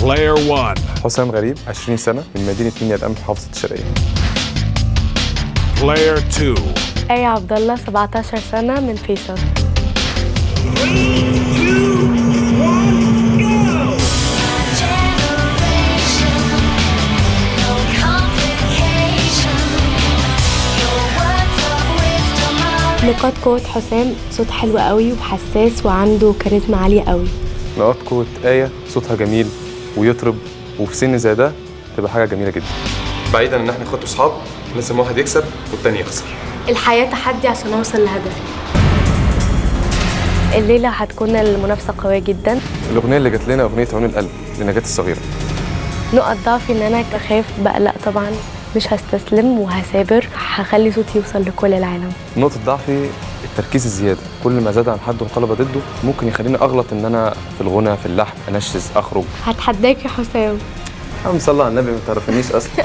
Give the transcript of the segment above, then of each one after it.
Player one. حسام غريب 20 سنة من مدينة منيا القمح محافظة الشرقية Player two. آية عبد الله 17 سنة من فيصل نقاط قوة حسام صوت حلو قوي وحساس وعنده كاريزما عالية قوي نقاط قوة آية صوتها جميل ويطرب وفي سن زي ده تبقى حاجة جميلة جدا بعيدا ان احنا اخوات وصحاب لازم واحد يكسب والتاني يخسر الحياة تحدي عشان أوصل لهدفي الليلة هتكون المنافسة قوية جدا الأغنية اللي جات لنا أغنية عون القلب لنجاة الصغيرة نقط ضعفي ان انا بخاف بقلق طبعا مش هستسلم وهثابر هخلي صوتي يوصل لكل العالم نقطة ضعفي التركيز الزيادة كل ما زاد عن حد وانقلب ضده ممكن يخليني أغلط إن أنا في الغنى في اللحن أنشز أخرج هتحداك يا حسام عم صلى على النبي ما تعرفنيش أصلا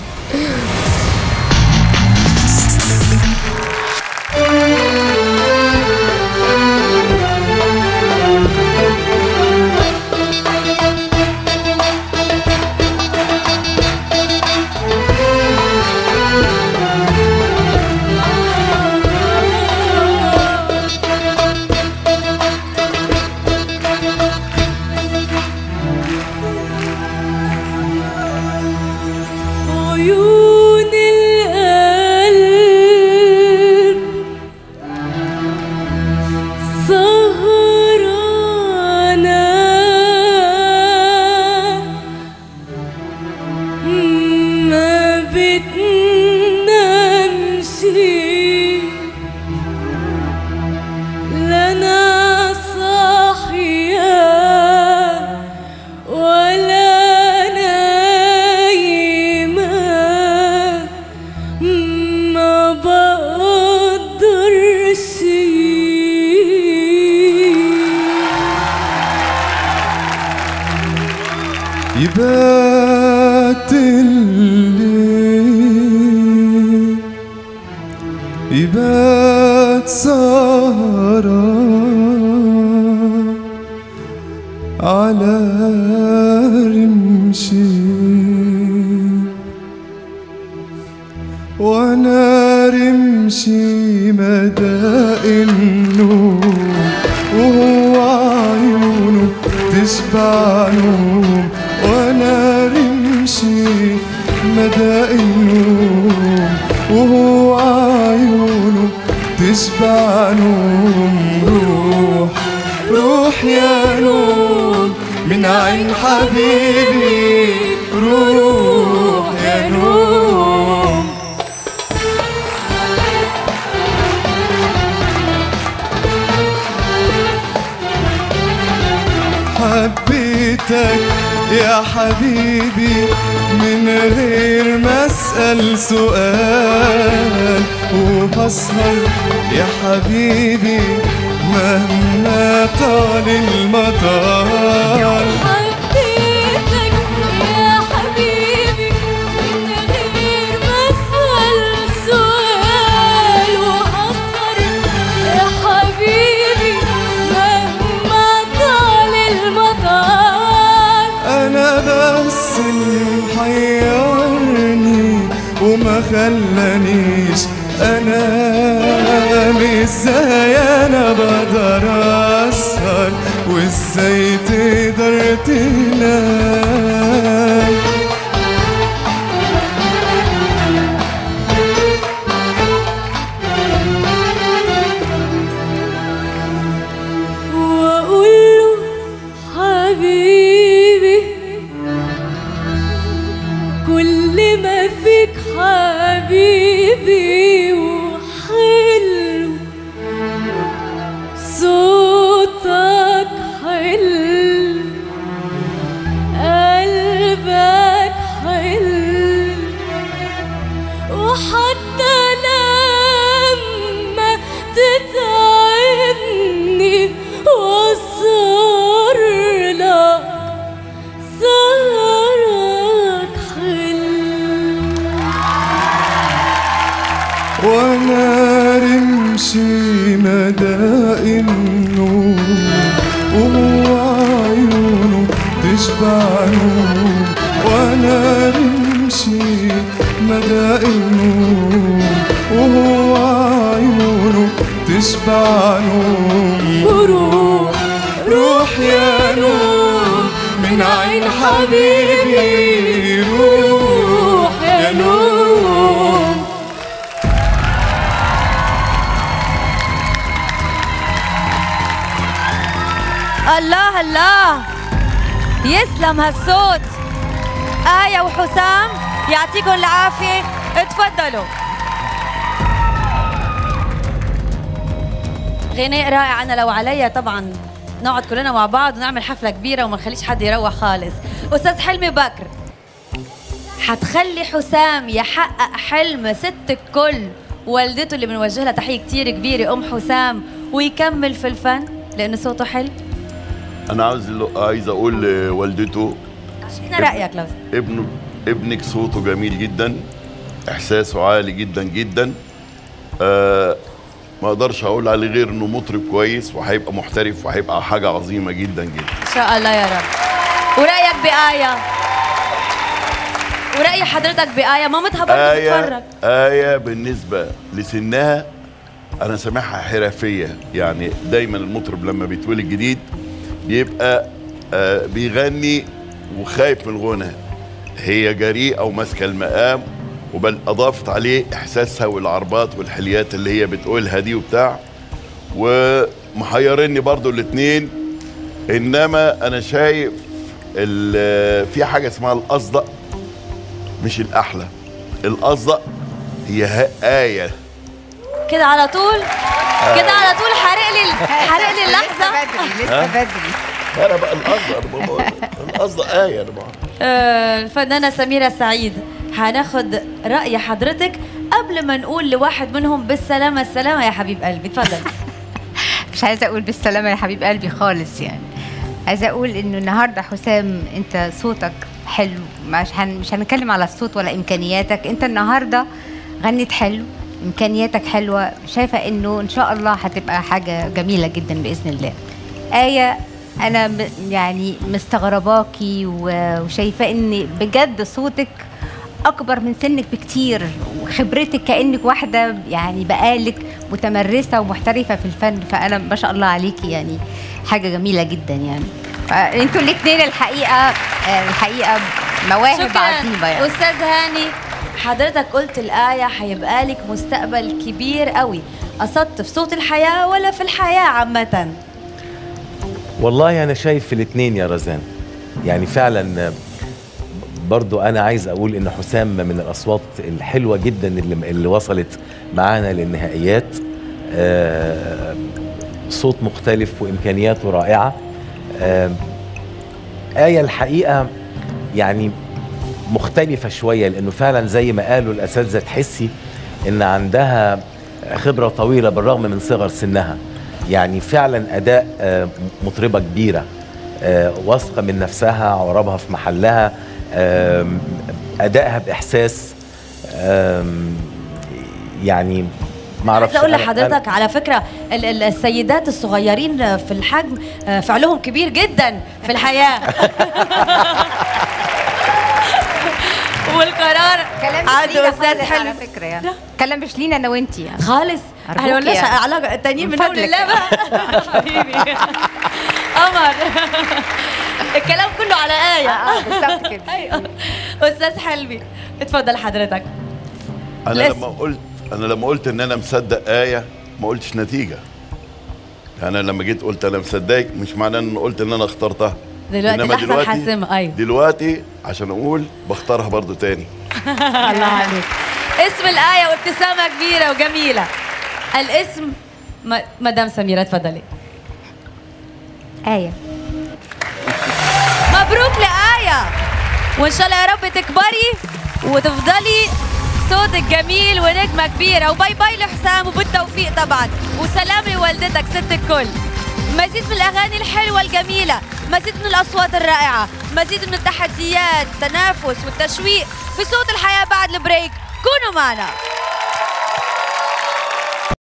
عيون القلب سهرانة ما بتنامش لا أنا صاحية ولا نايمة ما بقدرش يبات الليل يبات سهران على رمشي وانا رمشي مدى النوم وهو عيونه تشبع نوم وانا رمشي مدى النوم وهو عيونه تشبع نوم روح روح يا نوم من عين حبيبي روح يا نوم حبيتك يا حبيبي من غير ما اسال سؤال وبسهر يا حبيبي مهما طال المطار حبيتك يا حبيبي من غير ما اسال سؤال واسهر يا حبيبي مهما طال المطار انا بس اللي محيرني وما خلانيش انام ازاي انا بقدر اسهر وازاي تقدر تنام واقول له حبيبي كل ما فيك حبيبي وحلو صوتك حلو قلبك حلو وحتى لما تتعبني وصر لك صارك حلو تشبع نوم وانا رمشي مدى النوم وهو عيونه تشبع نوم وروح روح يا نور من عين حبيبي روح يا نور الله الله يسلم هالصوت آية وحسام يعطيكم العافية اتفضلوا غناء رائع أنا لو عليا طبعا نقعد كلنا مع بعض ونعمل حفلة كبيرة وما نخليش حد يروح خالص أستاذ حلمي بكر حتخلي حسام يحقق حلم ست الكل والدته اللي بنوجه لها تحية كتير كبيرة أم حسام ويكمل في الفن لأنه صوته حلو انا عاوز عايز اقول لوالدته شفنا رأيك لو ابنه ابنك صوته جميل جدا احساسه عالي جدا جدا آه ما اقدرش اقول عليه غير انه مطرب كويس وهيبقى محترف وهيبقى حاجه عظيمه جدا جدا إن شاء الله يا رب ورأيك بآية ورأي حضرتك بآية مامتها برضه آية بتتفرج آية بالنسبة لسنها أنا سامعها حرفية يعني دايما المطرب لما بيتولد جديد بيبقى آه بيغني وخايف من الغنى هي جريئة وماسكة المقام وبل أضافت عليه إحساسها والعربات والحليات اللي هي بتقولها دي وبتاع ومحيرني برضو الاتنين إنما أنا شايف ال- في حاجة اسمها الأصدق مش الأحلى الأصدق هي ه- آية كده على طول كده على طول حرق لي حرق لي اللحظة بدري لسه بدري أنا بقى الأصدق أنا بقول الأصدق آية أنا بقول آه، الفنانة سميرة سعيد هناخد رأي حضرتك قبل ما نقول لواحد منهم بالسلامة السلامة يا حبيب قلبي اتفضل مش عايزه اقول بالسلامه يا حبيب قلبي خالص يعني عايزه اقول انه النهارده حسام انت صوتك حلو مش هن مش هنتكلم على الصوت ولا امكانياتك انت النهارده غنيت حلو امكانياتك حلوه شايفه انه ان شاء الله هتبقى حاجه جميله جدا باذن الله ايه انا م- يعني مستغرباكي و- وشايفه ان بجد صوتك اكبر من سنك بكتير وخبرتك كانك واحده يعني بقالك متمرسه ومحترفه في الفن فانا ما شاء الله عليكي يعني حاجه جميله جدا يعني فانتوا الاثنين الحقيقه آه، الحقيقه مواهب عظيمه يعني أستاذ هاني حضرتك قلت الآية هيبقى لك مستقبل كبير قوي قصدت في صوت الحياة ولا في الحياة عامة والله انا شايف في الاثنين يا رزان يعني فعلا برضو انا عايز اقول ان حسام من الاصوات الحلوه جدا اللي, اللي وصلت معانا للنهائيات آه، صوت مختلف وامكانياته رائعه آه، آية الحقيقة يعني مختلفة شوية لأنه فعلا زي ما قالوا الأساتذة تحسي إن عندها خبرة طويلة بالرغم من صغر سنها يعني فعلا أداء آه، مطربة كبيرة آه، واثقة من نفسها عربها في محلها آم، أدائها بإحساس آم، يعني معرفش عايزة أقول أنا- أنا- لحضرتك على فكرة ال- ال- السيدات الصغيرين في الحجم آه، فعلهم كبير جدا في الحياة والقرار كلام مش عند لينا أستاذ خالص على حلمي فكره يعني كلام مش لينا انا وانتي يعني خالص أرجوك احنا قلناش يعني. علاقة التانيين من من دول فضلك. الله بقى حبيبي قمر الكلام كله على آية اه بالظبط كده ايوه استاذ حلمي اتفضل حضرتك أنا لسه. لما قلت أنا لما قلت إن أنا مصدق آية ما قلتش نتيجة يعني أنا لما جيت قلت أنا مصدقك مش معناه إن قلت إن أنا اخترتها دلوقتي إنما لحظة حاسمة ايوه دلوقتي عشان أقول بختارها برضو تاني الله عليك اسم الآية وابتسامة كبيرة وجميلة الاسم م- مدام سميرة اتفضلي ايه مبروك لآية وإن شاء الله يا رب تكبري وتفضلي صوتك جميل ونجمة كبيرة وباي باي لحسام وبالتوفيق طبعا وسلام لوالدتك ست الكل مزيد من الأغاني الحلوة الجميلة مزيد من الأصوات الرائعة مزيد من التحديات التنافس والتشويق في صوت الحياة بعد البريك كونوا معنا